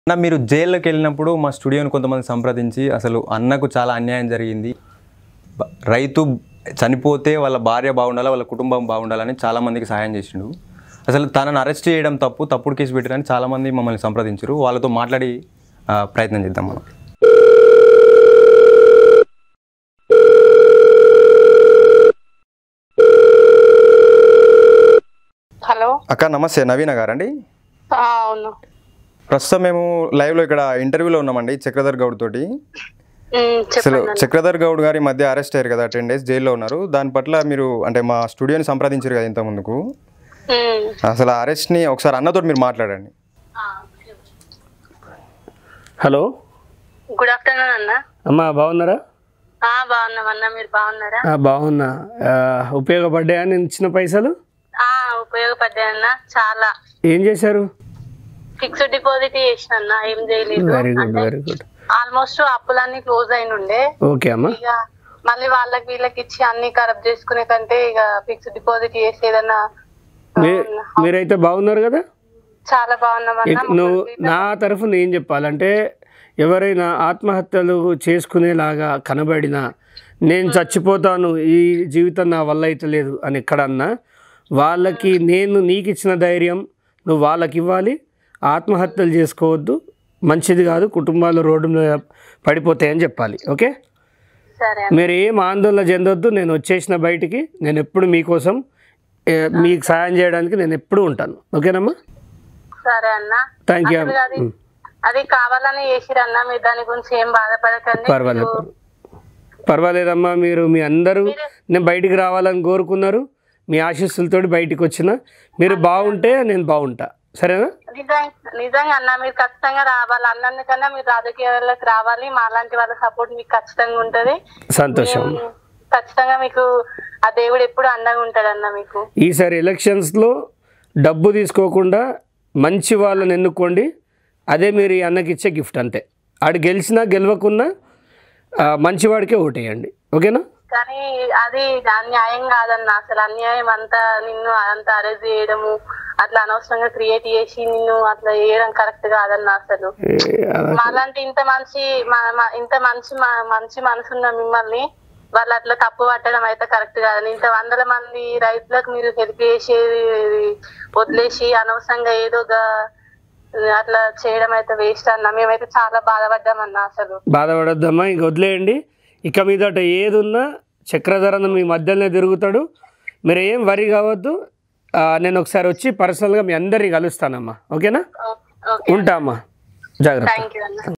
అన్న మీరు జైల్లోకి వెళ్ళినప్పుడు మా స్టూడియోని కొంతమంది సంప్రదించి అసలు అన్నకు చాలా అన్యాయం జరిగింది బ- రైతు చనిపోతే వాళ్ళ భార్య బాగుండాలి వాళ్ళ కుటుంబం బాగుండాలని చాలామందికి సహాయం చేసిండు అసలు తనను అరెస్ట్ చేయడం తప్పు తప్పుడు కేసు పెట్టారని చాలామంది మమ్మల్ని సంప్రదించారు వాళ్ళతో మాట్లాడి ఆ, ప్రయత్నం చేద్దాం మనం హలో అక్క నమస్తే నవీన గారండి ఆ, అవును ప్రస్తుతం మేము లైవ్లో ఇక్కడ ఇంటర్వ్యూలో ఉన్నామండి చక్రధర్ గౌడ్ తోటి ఉమ్, అసలు చెప్పండి అన్న. చక్రధర్ గౌడ్ గారి మధ్య అరెస్ట్ అయ్యారు కదా టెన్ డేస్ జైల్లో ఉన్నారు దాని పట్ల మీరు అంటే మా స్టూడియోని సంప్రదించారు కదా ఇంత ముందుకు ఉమ్, అసలు ఆ అరెస్ట్ని ఒకసారి అన్నతో మీరు మాట్లాడండి హలో గుడ్ ఆఫ్టర్నూన్ అన్న అమ్మా బాగున్నారా ఆ బాగున్నామన్న మీరు బాగున్నారా ఆ, బాగున్నా ఆ, ఉపయోగపడ్డాయా నేను ఇచ్చిన పైసలు ఆ ఉపయోగపడ్డాయన్న చాలా ఏం చేశారు ఫిక్స్డ్ డిపాజిట్ చేసిన అన్న ఏం చేయలేదు very good very good almost అప్పులన్నీ క్లోజ్ అయిన ఉండే ఓకే అమ్మా ఇక మళ్ళీ వాళ్ళకి వీళ్ళకి ఇచ్చి అన్ని ఖరాబ్ చేసుకునే కంటే ఇక ఫిక్స్డ్ డిపాజిట్ చేసి ఏదన్నా మీ- మీరైతే బాగున్నారు కదా చాలా బాగున్నామన్న ఇక నువ్వు నా తరఫున ఏం చెప్పాలంటే ఎవరైనా ఆత్మహత్యలు చేసుకునేలాగా కనబడినా నేను చచ్చిపోతాను ఈ జీవితం నా వల్ల అయితే లేదు అని ఎక్కడన్నా వాళ్ళకి నేను నీకు ఇచ్చిన ధైర్యం నువ్వు వాళ్ళకి ఇవ్వాలి ఆత్మహత్యలు చేసుకోవద్దు మంచిది కాదు కుటుంబాలు రోడ్డు మీద పడిపోతాయని చెప్పాలి ఓకే సరే మీరు ఏం ఆందోళన చెందొద్దు నేను వచ్చేసిన బయటికి నేను ఎప్పుడు మీకోసం ఏ, మీకు సాయం చేయడానికి నేను ఎప్పుడు ఉంటాను ఓకేనమ్మా సరే అన్న థ్యాంక్ యూ అసలు అది అది కావాలని చేసిరన్న మీరు దాని గురించి ఏం బాధపడకండి పర్వాలేదు పర్వాలేదు. పర్వాలేదమ్మా మీరు మీ అందరూ నేను బయటికి రావాలని కోరుకున్నారు మీ ఆశీస్సులతోటి బయటికి వచ్చిన మీరు బాగుంటే నేను బాగుంటా సరేనా నిజంగా నిజంగా అన్న మీరు ఖచ్చితంగా రావాలి అన్నందుకన్నా మీరు రాజకీయాలకు రావాలి మాలాంటి వాళ్ళ సపోర్ట్ మీకు ఖచ్చితంగా ఉంటది సంతోషం అమ్మా. ఖచ్చితంగా మీకు ఆ దేవుడు ఎప్పుడు అండగా ఉంటాడు అన్న మీకు ఈసారి ఎలక్షన్స్లో డబ్బు తీసుకోకుండా మంచి వాళ్ళని ఎన్నుకోండి అదే మీరు ఈ అన్నకి ఇచ్చే గిఫ్ట్ అంతే ఆడు గెలిచినా గెలవకున్నా ఆ, మంచివాడికే ఓటేయండి ఓకేనా కానీ అది అన్యాయం కాదన్న అసలు అన్యాయం అంతా నిన్ను అంత అరెస్ట్ చేయడము అట్లా అనవసరంగా క్రియేట్ చేసి నిన్ను అట్లా చేయడం కరెక్ట్ కాదన్న అసలు ఏ, అలా- మాలాంటి ఇంత మంచి మా- మా- ఇంత మంచి మా- మంచి మనసున్న మిమ్మల్ని వాళ్ళు అట్లా తప్పు పట్టడం అయితే కరెక్ట్ కాదు ఇంత వందల మంది రైతులకు మీరు హెల్ప్ చేసేది వదిలేసి అనవసరంగా ఏదో గా- అట్లా చేయడం అయితే వేస్ట్ అన్న మేమైతే చాలా బాధపడ్డామన్న అసలు బాధపడొద్దమ్మా ఇంక వదిలేయండి ఇక మీదట ఏది ఉన్నా చక్రధరన మీ మధ్యలోనే తిరుగుతాడు మీరు ఏం వరి కావద్దు ఆ, నేను ఒకసారి వచ్చి పర్సనల్గా మీ అందరినీ కలుస్తానమ్మా ఓకేనా ఓకే ఉంటా అమ్మా జాగ్రత్త థ్యాంక్ యూ అన్న